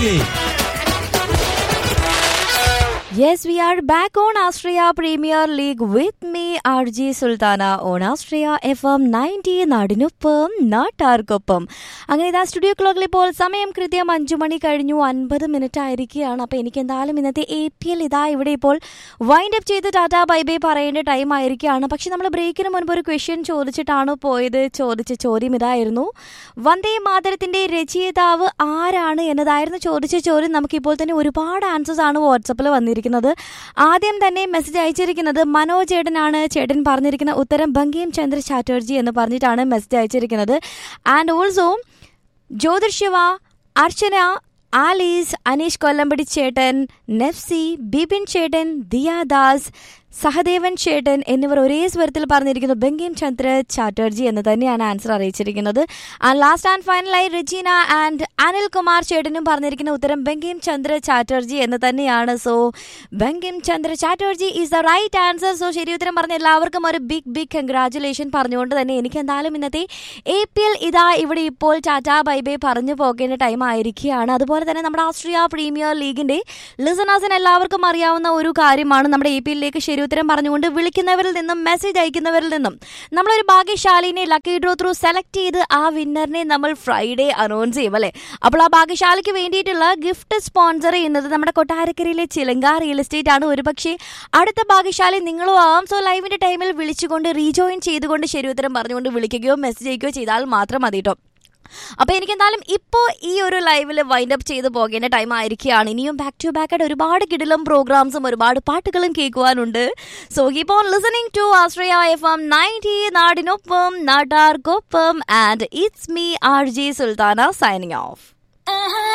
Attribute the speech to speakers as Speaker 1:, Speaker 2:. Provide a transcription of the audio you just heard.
Speaker 1: League.
Speaker 2: Yes, we are back on Austria Premier League with me, RG Sultana, on Austria FM 90 നാടിനൊപ്പം നാട്ടാർക്കൊപ്പം അങ്ങനെ ഇതാ studio ക്ലോക്കിൽ ഇപ്പോൾ സമയം കൃത്യം അഞ്ചു മണി കഴിഞ്ഞു അൻപത് മിനിറ്റ് ആയിരിക്കുകയാണ് അപ്പോൾ എനിക്ക് എന്തായാലും ഇന്നത്തെ എ പി എൽ ഇതാ ഇവിടെ ഇപ്പോൾ വൈൻഡ് അപ്പ് ചെയ്ത് ടാറ്റ ബൈ ബൈ പറയേണ്ട ടൈം ആയിരിക്കുകയാണ് പക്ഷെ നമ്മൾ ബ്രേക്കിന് മുൻപ് ഒരു ക്വസ്റ്റ്യൻ ചോദിച്ചിട്ടാണ് പോയത് ചോദിച്ച ചോദ്യം ഇതായിരുന്നു വന്ദേ മാതരത്തിന്റെ രചയിതാവ് ആരാണ് എന്നതായിരുന്നു ചോദിച്ച ചോദ്യം നമുക്കിപ്പോൾ തന്നെ ഒരുപാട് ആൻസേഴ്സ് ആണ് വാട്സപ്പിൽ വന്നിരിക്കുന്നത് ആദ്യം തന്നെ മെസ്സേജ് അയച്ചിരിക്കുന്നത് മനോജ് ചേട്ടനാണ് ചേട്ടൻ പറഞ്ഞിരിക്കുന്ന ഉത്തരം ബങ്കിം ചന്ദ്ര ചാറ്റർജി എന്ന് പറഞ്ഞിട്ടാണ് മെസ്സേജ് അയച്ചിരിക്കുന്നത് and also Jyothir Shiva Archana Alice Aneesh Kollampadi ചേട്ടൻ നെഫ്സി ബിപിൻ ചേട്ടൻ ദിയാദാസ് സഹദേവൻ ചേട്ടൻ എന്നിവർ ഒരേ സ്വരത്തിൽ പറഞ്ഞിരിക്കുന്നു ബങ്കിം ചന്ദ്ര ചാറ്റർജി എന്ന് തന്നെയാണ് ആൻസർ അറിയിച്ചിരിക്കുന്നത് ആൻഡ് ലാസ്റ്റ് ആൻഡ് ഫൈനലായി റെജീന ആൻഡ് അനിൽ കുമാർ ചേട്ടനും പറഞ്ഞിരിക്കുന്ന ഉത്തരം ബങ്കിം ചന്ദ്ര ചാറ്റർജി എന്ന് തന്നെയാണ് so Bankim Chandra Chatterjee is the right answer so ശരി ഉത്തരം പറഞ്ഞ എല്ലാവർക്കും ഒരു ബിഗ് ബിഗ് കൺഗ്രാറ്റുലേഷൻ പറഞ്ഞുകൊണ്ട് തന്നെ എനിക്ക് എന്തായാലും ഇന്നത്തെ എ പി എൽ ഇതാ ഇവിടെ ഇപ്പോൾ ടാറ്റ ബൈ ബൈ പറഞ്ഞു പോകേണ്ട ടൈം ആയിരിക്കുകയാണ് അതുപോലെ തന്നെ നമ്മുടെ ഓസ്ട്രിയ പ്രീമിയർ ലീഗിന്റെ ലിസണേഴ്സിന് എല്ലാവർക്കും അറിയാവുന്ന ഒരു കാര്യമാണ് നമ്മുടെ എ പി എല്ലിലേക്ക് ശരി ഉത്തരം പറഞ്ഞുകൊണ്ട് വിളിക്കുന്നവരിൽ നിന്നും മെസ്സേജ് അയക്കുന്നവരിൽ നിന്നും നമ്മളൊരു ഭാഗ്യശാലിനെ ലക്കി ഡ്രോ ത്രൂ സെലക്ട് ചെയ്ത് ആ വിന്നറിനെ നമ്മൾ ഫ്രൈഡേ അനൗൺസ് ചെയ്യും അല്ലേ അപ്പോൾ ആ ഭാഗ്യശാലിക്ക് വേണ്ടിയിട്ടുള്ള ഗിഫ്റ്റ് സ്പോൺസർ ചെയ്യുന്നത് നമ്മുടെ കൊട്ടാരക്കരയിലെ ചിലങ്ക റിയൽ എസ്റ്റേറ്റ് ആണ് ഒരുപക്ഷെ അടുത്ത ഭാഗ്യശാലി നിങ്ങളും ആവാം സോ ലൈവിന്റെ ടൈമിൽ വിളിച്ചുകൊണ്ട് റീജോയിൻ ചെയ്തുകൊണ്ട് ശരി ഉത്തരം പറഞ്ഞുകൊണ്ട് വിളിക്കുകയോ മെസ്സേജ് അയക്കുകയോ ചെയ്താൽ മാത്രം മതി കേട്ടോ അപ്പോൾ എനിക്ക് എന്തായാലും ഇപ്പോൾ ഈ ഒരു ലൈവിൽ വൈൻഡ് അപ്പ് ചെയ്ത് പോകേണ്ട ടൈം ആയിരിക്കുകയാണ് ഇനിയും ബാക്ക് ടു ബാക്ക് ആയിട്ട് ഒരുപാട് കിടിലും പ്രോഗ്രാംസും ഒരുപാട് പാട്ടുകളും കേൾക്കുവാനുണ്ട് so keep on listening to Ashraya F M ninety നാടിനൊപ്പം നാട്ടാർക്കൊപ്പം and it's me R G Sultana signing of